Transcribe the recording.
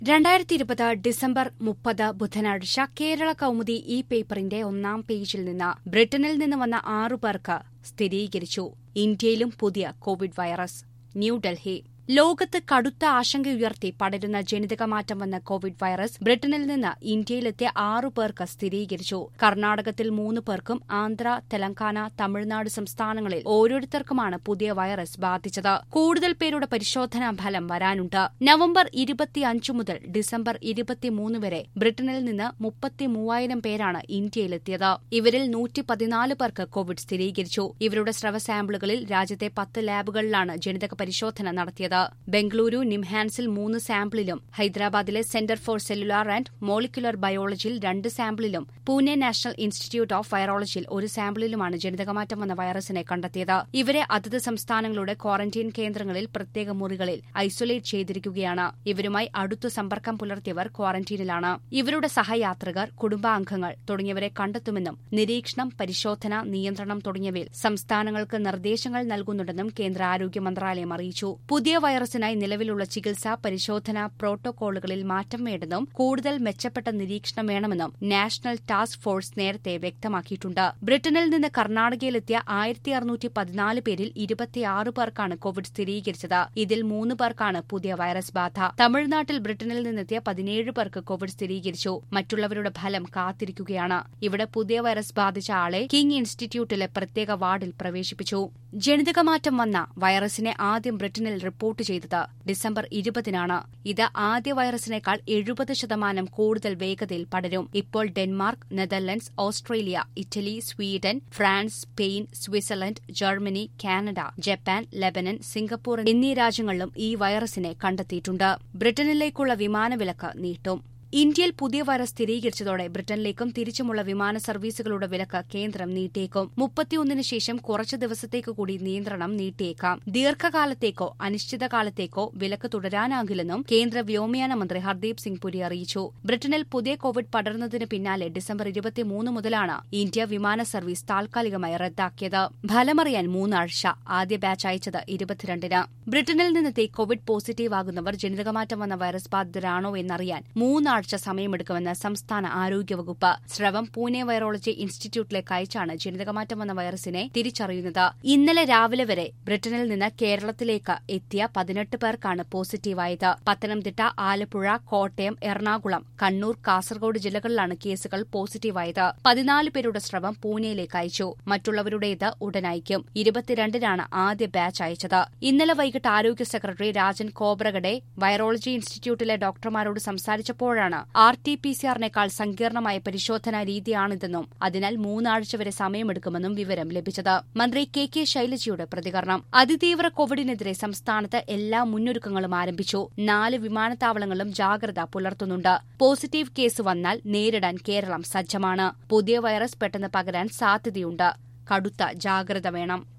രണ്ടായിരത്തി ഇരുപത് ഡിസംബർ മുപ്പത് ബുധനാഴ്ച കേരള കൌമുദി ഈ പേപ്പറിന്റെ ഒന്നാം പേജിൽ നിന്ന് ബ്രിട്ടനിൽ നിന്ന് വന്ന ആറു പേർക്ക് സ്ഥിരീകരിച്ചു ഇന്ത്യയിലും പുതിയ കോവിഡ് വൈറസ് ന്യൂഡൽഹി ലോകത്ത് കടുത്ത ആശങ്കയുയർത്തി പടരുന്ന ജനിതകമാറ്റം വന്ന കോവിഡ് വൈറസ് ബ്രിട്ടനിൽ നിന്ന് ഇന്ത്യയിലെത്തിയ ആറു പേർക്ക് സ്ഥിരീകരിച്ചു കർണാടകത്തിൽ മൂന്ന് പേർക്കും ആന്ധ്ര തെലങ്കാന തമിഴ്നാട് സംസ്ഥാനങ്ങളിൽ ഓരോരുത്തർക്കുമാണ് പുതിയ വൈറസ് ബാധിച്ചത് കൂടുതൽ പേരുടെ പരിശോധനാ ഫലം വരാനുണ്ട് നവംബർ ഇരുപത്തിയഞ്ച് മുതൽ ഡിസംബർ ഇരുപത്തിമൂന്ന് വരെ ബ്രിട്ടനിൽ നിന്ന് മുപ്പത്തിമൂവായിരം പേരാണ് ഇന്ത്യയിലെത്തിയത് ഇവരിൽ നൂറ്റി പതിനാല് പേർക്ക് കോവിഡ് സ്ഥിരീകരിച്ചു ഇവരുടെ സ്രവ സാമ്പിളുകളിൽ രാജ്യത്തെ പത്ത് ലാബുകളിലാണ് ജനിതക പരിശോധന നടത്തിയത് ബംഗളൂരു നിംഹാൻസിൽ മൂന്ന് സാമ്പിളിലും ഹൈദരാബാദിലെ centre for cellular and molecular ബയോളജിയിൽ രണ്ട് സാമ്പിളിലും പൂനെ നാഷണൽ ഇൻസ്റ്റിറ്റ്യൂട്ട് ഓഫ് വൈറോളജിയിൽ ഒരു സാമ്പിളിലുമാണ് ജനിതകമാറ്റം വന്ന വൈറസിനെ കണ്ടെത്തിയത് ഇവരെ അതത് സംസ്ഥാനങ്ങളുടെ ക്വാറന്റൈൻ കേന്ദ്രങ്ങളിൽ പ്രത്യേക മുറികളിൽ ഐസൊലേറ്റ് ചെയ്തിരിക്കുകയാണ് ഇവരുമായി അടുത്തു സമ്പർക്കം പുലർത്തിയവർ ക്വാറന്റീനിലാണ് ഇവരുടെ സഹയാത്രികർ കുടുംബാംഗങ്ങൾ തുടങ്ങിയവരെ കണ്ടെത്തുമെന്നും നിരീക്ഷണം പരിശോധന നിയന്ത്രണം തുടങ്ങിയവയിൽ സംസ്ഥാനങ്ങൾക്ക് നിർദ്ദേശങ്ങൾ നൽകുന്നുണ്ടെന്നും കേന്ദ്ര ആരോഗ്യ മന്ത്രാലയം അറിയിച്ചു പുതിയ വൈറസിനായി നിലവിലുള്ള ചികിത്സ പരിശോധന പ്രോട്ടോകോളുകളിൽ മാറ്റം വേണ്ടെന്നും കൂടുതൽ മെച്ചപ്പെട്ട നിരീക്ഷണം വേണമെന്നും നാഷണൽ ടാസ്ക് ഫോഴ്സ് നേരത്തെ വ്യക്തമാക്കിയിട്ടുണ്ട് ബ്രിട്ടനിൽ നിന്ന് കർണാടകയിലെത്തിയ ആയിരത്തി അറുന്നൂറ്റി പതിനാല് പേരിൽ ഇരുപത്തിയാറ് പേർക്കാണ് കോവിഡ് സ്ഥിരീകരിച്ചത് ഇതിൽ മൂന്ന് പേർക്കാണ് പുതിയ വൈറസ് ബാധ തമിഴ്നാട്ടിൽ ബ്രിട്ടനിൽ നിന്നെത്തിയ പതിനേഴ് പേർക്ക് കോവിഡ് സ്ഥിരീകരിച്ചു മറ്റുള്ളവരുടെ ഫലം കാത്തിരിക്കുകയാണ് ഇവിടെ പുതിയ വൈറസ് ബാധിച്ച ആളെ കിങ് ഇൻസ്റ്റിറ്റ്യൂട്ടിലെ പ്രത്യേക വാർഡിൽ പ്രവേശിപ്പിച്ചു ജനിതകമാറ്റം വന്ന വൈറസിനെ ആദ്യം ബ്രിട്ടനിൽ റിപ്പോർട്ട് ചെയ്തത് ഡിസംബർ ഇരുപതിനാണ് ഇത് ആദ്യ വൈറസിനേക്കാൾ എഴുപത് ശതമാനം കൂടുതൽ വേഗതയിൽ പടരും ഇപ്പോൾ Denmark Netherlands Australia Italy Sweden France Spain Switzerland Germany Canada Japan Lebanon Singapore എന്നീ രാജ്യങ്ങളിലും ഈ വൈറസിനെ കണ്ടെത്തിയിട്ടുണ്ട് ബ്രിട്ടനിലേക്കുള്ള വിമാനവിലക്ക് നീട്ടും ഇന്ത്യയിൽ പുതിയ വൈറസ് സ്ഥിരീകരിച്ചതോടെ ബ്രിട്ടനിലേക്കും തിരിച്ചുമുള്ള വിമാന സർവീസുകളുടെ വിലക്ക് കേന്ദ്രം നീട്ടിയേക്കും മുപ്പത്തിയൊന്നിന് ശേഷം കുറച്ചു ദിവസത്തേക്ക് കൂടി നിയന്ത്രണം നീട്ടിയേക്കാം ദീർഘകാലത്തേക്കോ അനിശ്ചിതകാലത്തേക്കോ വിലക്ക് തുടരാനാകില്ലെന്നും കേന്ദ്ര വ്യോമയാന മന്ത്രി ഹർദീപ് സിംഗ് പുരി അറിയിച്ചു ബ്രിട്ടനിൽ പുതിയ കോവിഡ് പടർന്നതിന് പിന്നാലെ ഡിസംബർ ഇരുപത്തിമൂന്ന് മുതലാണ് ഇന്ത്യ വിമാന സർവീസ് താൽക്കാലികമായി റദ്ദാക്കിയത് ഫലമറിയാൻ മൂന്നാഴ്ച ആദ്യ ബാച്ച് അയച്ചത് ഇരുപത്തിരണ്ടിന് ബ്രിട്ടനിൽ നിന്നെത്തി കോവിഡ് പോസിറ്റീവ് ആകുന്നവർ ജനിതകമാറ്റം വന്ന വൈറസ് ബാധിതരാണോ എന്നറിയാൻ മൂന്നാഴ്ച ആഴ്ച സമയമെടുക്കുമെന്ന് സംസ്ഥാന ആരോഗ്യവകുപ്പ് സ്രവം പൂനെ വൈറോളജി ഇൻസ്റ്റിറ്റ്യൂട്ടിലേക്ക് അയച്ചാണ് ജനിതകമാറ്റം വന്ന വൈറസിനെ തിരിച്ചറിയുന്നത് ഇന്നലെ രാവിലെ വരെ ബ്രിട്ടനിൽ നിന്ന് കേരളത്തിലേക്ക് എത്തിയ പതിനെട്ട് പേർക്കാണ് പോസിറ്റീവായത് പത്തനംതിട്ട ആലപ്പുഴ കോട്ടയം എറണാകുളം കണ്ണൂർ കാസർഗോഡ് ജില്ലകളിലാണ് കേസുകൾ പോസിറ്റീവായത് പതിനാല് പേരുടെ സ്രവം പൂനെയിലേക്ക് അയച്ചു മറ്റുള്ളവരുടേത് ഉടൻ അയക്കും ഇരുപത്തിരണ്ടിനാണ് ആദ്യ ബാച്ച് അയച്ചത് ഇന്നലെ വൈകിട്ട് ആരോഗ്യ സെക്രട്ടറി രാജൻ കോബ്രഗഡെ വൈറോളജി ഇൻസ്റ്റിറ്റ്യൂട്ടിലെ ഡോക്ടർമാരോട് സംസാരിച്ചപ്പോഴാണ് ആർ ടി പി സി ആറിനേക്കാൾ സങ്കീർണമായ പരിശോധനാ രീതിയാണിതെന്നും അതിനാൽ മൂന്നാഴ്ച വരെ സമയമെടുക്കുമെന്നും വിവരം ലഭിച്ചത് മന്ത്രി കെ കെ ശൈലജയുടെ പ്രതികരണം അതിതീവ്ര കോവിഡിനെതിരെ സംസ്ഥാനത്ത് എല്ലാ മുന്നൊരുക്കങ്ങളും ആരംഭിച്ചു നാല് വിമാനത്താവളങ്ങളും ജാഗ്രത പുലർത്തുന്നുണ്ട് പോസിറ്റീവ് കേസ് വന്നാൽ നേരിടാൻ കേരളം സജ്ജമാണ് പുതിയ വൈറസ് പെട്ടെന്ന് പകരാൻ സാധ്യതയുണ്ട് കടുത്ത ജാഗ്രത വേണം